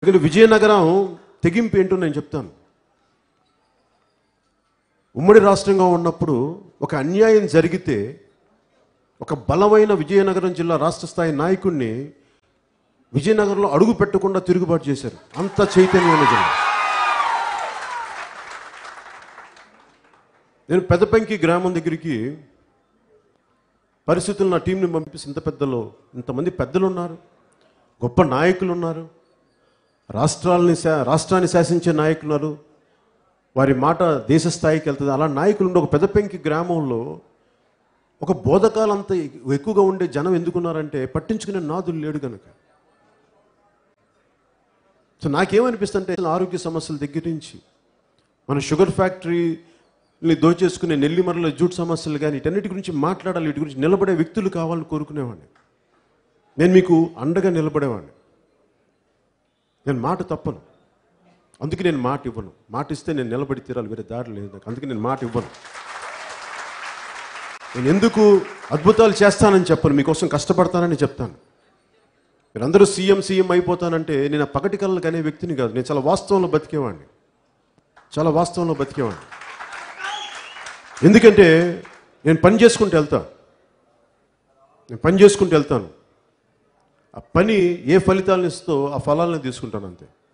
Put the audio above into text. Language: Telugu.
ఇక్కడ విజయనగరం తెగింపు ఏంటో నేను చెప్తాను ఉమ్మడి రాష్ట్రంగా ఉన్నప్పుడు ఒక అన్యాయం జరిగితే ఒక బలమైన విజయనగరం జిల్లా రాష్ట్ర స్థాయి నాయకుడిని విజయనగరంలో అడుగు పెట్టకుండా తిరుగుబాటు చేశారు అంత చైతన్యమైన జిల్లా నేను పెదపెంకి గ్రామం దగ్గరికి పరిస్థితులు నా టీంని పంపిస్తే ఇంత పెద్దలో ఇంతమంది పెద్దలు ఉన్నారు గొప్ప నాయకులు ఉన్నారు రాష్ట్రాలని శా- రాష్ట్రాన్ని శాసించే నాయకులు ఉన్నారు వారి మాట దేశ స్థాయికి వెళ్తుంది అలా నాయకులు ఉండే ఒక పెదపెంకి గ్రామంలో ఒక బోధకాలు అంత ఎక్కువగా ఉండే జనం ఎందుకున్నారంటే పట్టించుకునే నాదులు లేడు కనుక సో నాకేమనిపిస్తుంటే ఆరోగ్య సమస్యల దగ్గర నుంచి మన షుగర్ ఫ్యాక్టరీని దోచేసుకునే నెల్లిమరల జూట్ సమస్యలు కానీ వీటన్నిటి గురించి మాట్లాడాలి వీటి గురించి నిలబడే వ్యక్తులు కావాలని కోరుకునేవాడిని నేను మీకు అండగా నిలబడేవాడిని నేను మాట తప్పను అందుకే నేను మాట ఇవ్వను మాట ఇస్తే నేను నిలబడి తీరాలి వేరే దారి లేదు నాకు అందుకే నేను మాట ఇవ్వను నేను ఎందుకు అద్భుతాలు చేస్తానని చెప్పను మీకోసం కష్టపడతానని చెప్తాను మీరందరూ సీఎం సీఎం అయిపోతానంటే నేను ఆ పగటి కళ్ళకు అనే వ్యక్తిని కాదు నేను చాలా వాస్తవంలో బతికేవాడిని చాలా వాస్తవంలో బతికేవాడిని ఎందుకంటే నేను పని చేసుకుంటూ వెళ్తా నేను పని చేసుకుంటూ వెళ్తాను ఆ పని ఏ ఫలితాలను ఇస్తో ఆ ఫలాలను తీసుకుంటాను అంతే